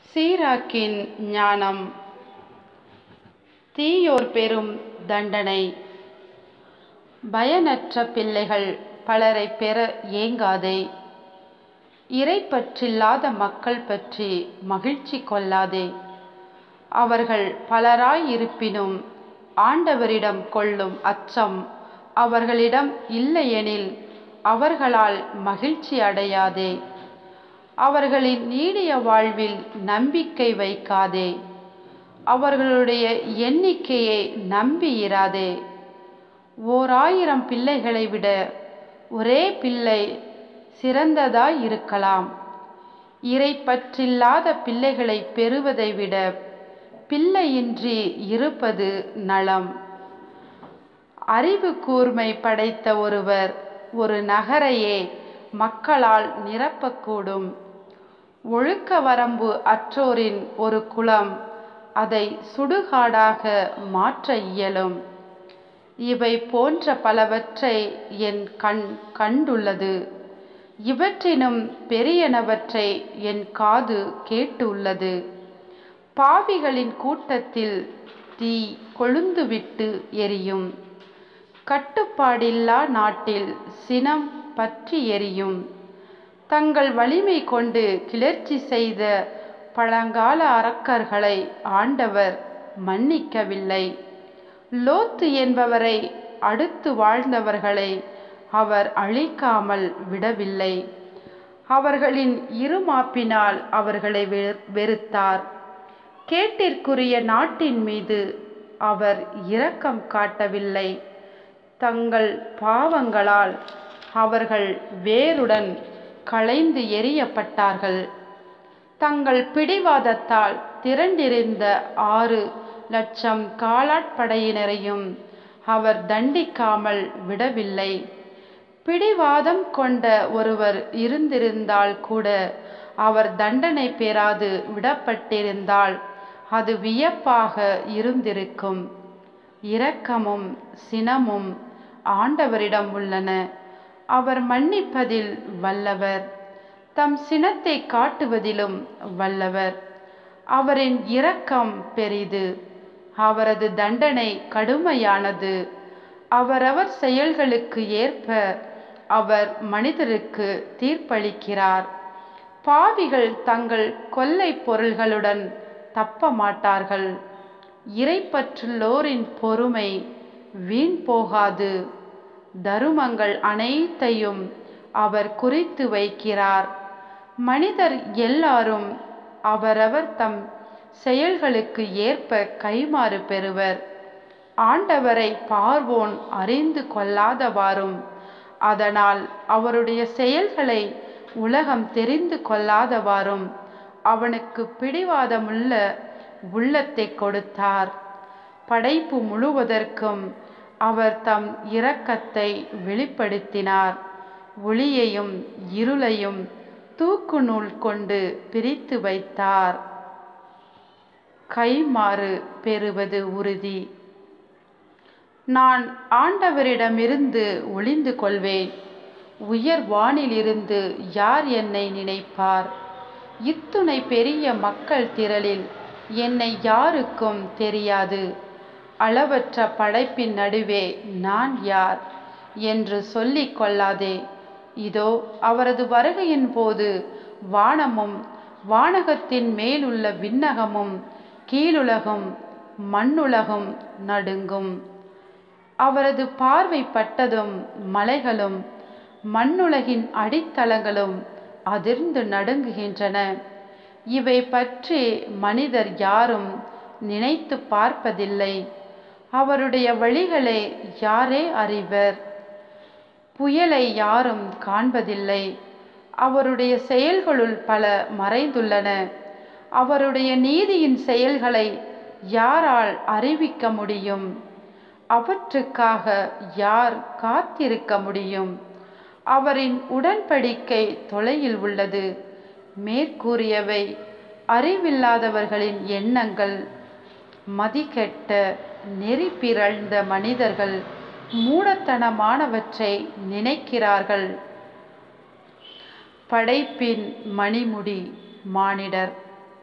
சீராக்கின் ஞானம் தீயோர் பெறும் தண்டனை பயனற்ற பிள்ளைகள் பலரைப் பெற ஏங்காதே இறைப்பற்றில்லாத மக்கள் பற்றி மகிழ்ச்சி கொள்ளாதே அவர்கள் பலராயிருப்பினும் ஆண்டவரிடம் கொள்ளும் அச்சம் அவர்களிடம் இல்லையெனில் அவர்களால் மகிழ்ச்சி அடையாதே அவர்களின் நீடிய வாழ்வில் நம்பிக்கை வைக்காதே அவர்களுடைய எண்ணிக்கையை நம்பியிராதே ஓர் ஆயிரம் பிள்ளைகளை விட ஒரே பிள்ளை சிறந்ததாய் இருக்கலாம் இறைப்பற்றில்லாத பிள்ளைகளை பெறுவதை விட பிள்ளையின்றி இருப்பது நலம் அறிவு கூர்மை படைத்த ஒருவர் ஒரு நகரையே மக்களால் நிரப்பக்கூடும் ஒழுக்க வரம்பு அற்றோரின் ஒரு குலம் அதை சுடுகாடாக மாற்ற இயலும் இவை போன்ற பலவற்றை என் கண் கண்டுள்ளது இவற்றினும் பெரியனவற்றை என் காது கேட்டுள்ளது பாவிகளின் கூட்டத்தில் தீ கொழுந்துவிட்டு எரியும் கட்டுப்பாடில்லா நாட்டில் சினம் பற்றி எரியும் தங்கள் வலிமை கொண்டு கிளர்ச்சி செய்த பழங்கால அரக்கர்களை ஆண்டவர் மன்னிக்கவில்லை லோத்து என்பவரை அடுத்து வாழ்ந்தவர்களை அவர் அழிக்காமல் விடவில்லை அவர்களின் இருமாப்பினால் அவர்களை வெறுத்தார் கேட்டிற்குரிய நாட்டின் மீது அவர் இரக்கம் காட்டவில்லை தங்கள் பாவங்களால் அவர்கள் வேருடன் களைந்து எறியப்பட்டார்கள் தங்கள் பிடிவாதத்தால் திரண்டிருந்த ஆறு லட்சம் காலாட்படையினரையும் அவர் தண்டிக்காமல் விடவில்லை பிடிவாதம் கொண்ட ஒருவர் இருந்திருந்தால் கூட அவர் தண்டனை பெறாது விடப்பட்டிருந்தால் அது வியப்பாக இருந்திருக்கும் இரக்கமும் சினமும் ஆண்டவரிடம் உள்ளன அவர் மன்னிப்பதில் வல்லவர் தம் சினத்தை காட்டுவதிலும் வல்லவர் அவரின் இரக்கம் பெரிது அவரது தண்டனை கடுமையானது அவரவர் செயல்களுக்கு ஏற்ப அவர் மனிதருக்கு தீர்ப்பளிக்கிறார் பாவிகள் தங்கள் கொல்லை பொருள்களுடன் தப்ப மாட்டார்கள் இறைப்பற்றுள்ளோரின் பொறுமை வீண் போகாது தருமங்கள் அனைத்தையும் அவர் குறித்து வைக்கிறார் மனிதர் எல்லாரும் அவரவர் தம் செயல்களுக்கு ஏற்ப கைமாறு பெறுவர் ஆண்டவரை பார்வோன் அறிந்து கொள்ளாதவாறும் அதனால் அவருடைய செயல்களை உலகம் தெரிந்து கொள்ளாதவாறும் அவனுக்கு பிடிவாதமுள்ள உள்ளத்தை கொடுத்தார் படைப்பு முழுவதற்கும் அவர் தம் இரக்கத்தை வெளிப்படுத்தினார் ஒளியையும் இருளையும் தூக்கு நூல் கொண்டு பிரித்து வைத்தார் கைமாறு பெறுவது உறுதி நான் ஆண்டவரிடமிருந்து ஒளிந்து கொள்வேன் உயர் வானிலிருந்து யார் என்னை நினைப்பார் இத்துணை பெரிய மக்கள் திரளில் என்னை யாருக்கும் தெரியாது அளவற்ற படைப்பின் நடுவே நான் யார் என்று சொல்லிக் கொள்ளாதே இதோ அவரது வருகையின் போது வானமும் வானகத்தின் மேலுள்ள விண்ணகமும் கீழுலகும் மண்ணுலகும் நடுங்கும் அவரது பார்வை பட்டதும் மலைகளும் மண்ணுலகின் அடித்தளங்களும் அதிர்ந்து நடுங்குகின்றன இவை பற்றி மனிதர் யாரும் நினைத்து பார்ப்பதில்லை அவருடைய வழிகளை யாரே அறிவர் புயலை யாரும் காண்பதில்லை அவருடைய செயல்களுள் பல மறைந்துள்ளன அவருடைய நீதியின் செயல்களை யாரால் அறிவிக்க முடியும் அவற்றுக்காக யார் காத்திருக்க முடியும் அவரின் உடன்படிக்கை தொலையில் உள்ளது மேற்கூறியவை அறிவில்லாதவர்களின் எண்ணங்கள் மதிக்கெட்ட நெறி பிறழ்ந்த மனிதர்கள் மூடத்தனமானவற்றை நினைக்கிறார்கள் படைப்பின் மணிமுடி மானிடர்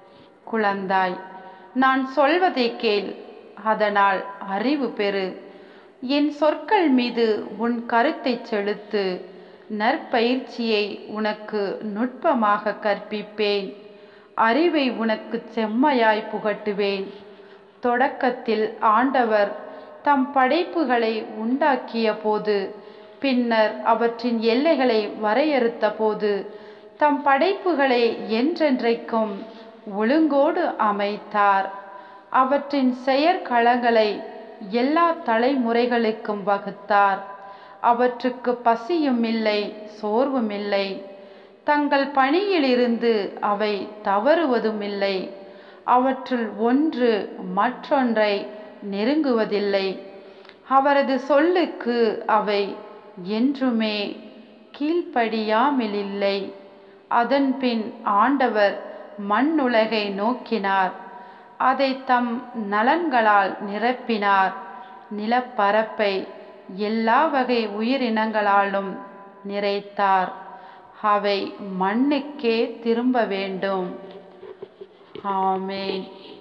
குழந்தாய் நான் சொல்வதை கேள் அதனால் அறிவு பெறு என் சொற்கள் மீது உன் கருத்தை செலுத்து நற்பயிற்சியை உனக்கு நுட்பமாக கற்பிப்பேன் அறிவை உனக்கு செம்மையாய் புகட்டுவேன் தொடக்கத்தில் ஆண்டவர் தம் படைப்புகளை உண்டாக்கிய போது பின்னர் அவற்றின் எல்லைகளை வரையறுத்த போது தம் படைப்புகளை என்றென்றைக்கும் ஒழுங்கோடு அமைத்தார் அவற்றின் செயற்களங்களை எல்லா தலைமுறைகளுக்கும் வகுத்தார் அவற்றுக்கு பசியும் இல்லை சோர்வும் இல்லை தங்கள் பணியிலிருந்து அவை தவறுவதும் இல்லை அவற்றுள் ஒன்று மற்றொன்றை நெருங்குவதில்லை அவரது சொல்லுக்கு அவை என்றுமே கீழ்ப்படியாமலில்லை அதன்பின் ஆண்டவர் மண்ணுலகை நோக்கினார் அதை தம் நலன்களால் நிரப்பினார் நிலப்பரப்பை எல்லா வகை உயிரினங்களாலும் நிறைத்தார் அவை மண்ணுக்கே திரும்ப வேண்டும் ஆமேன்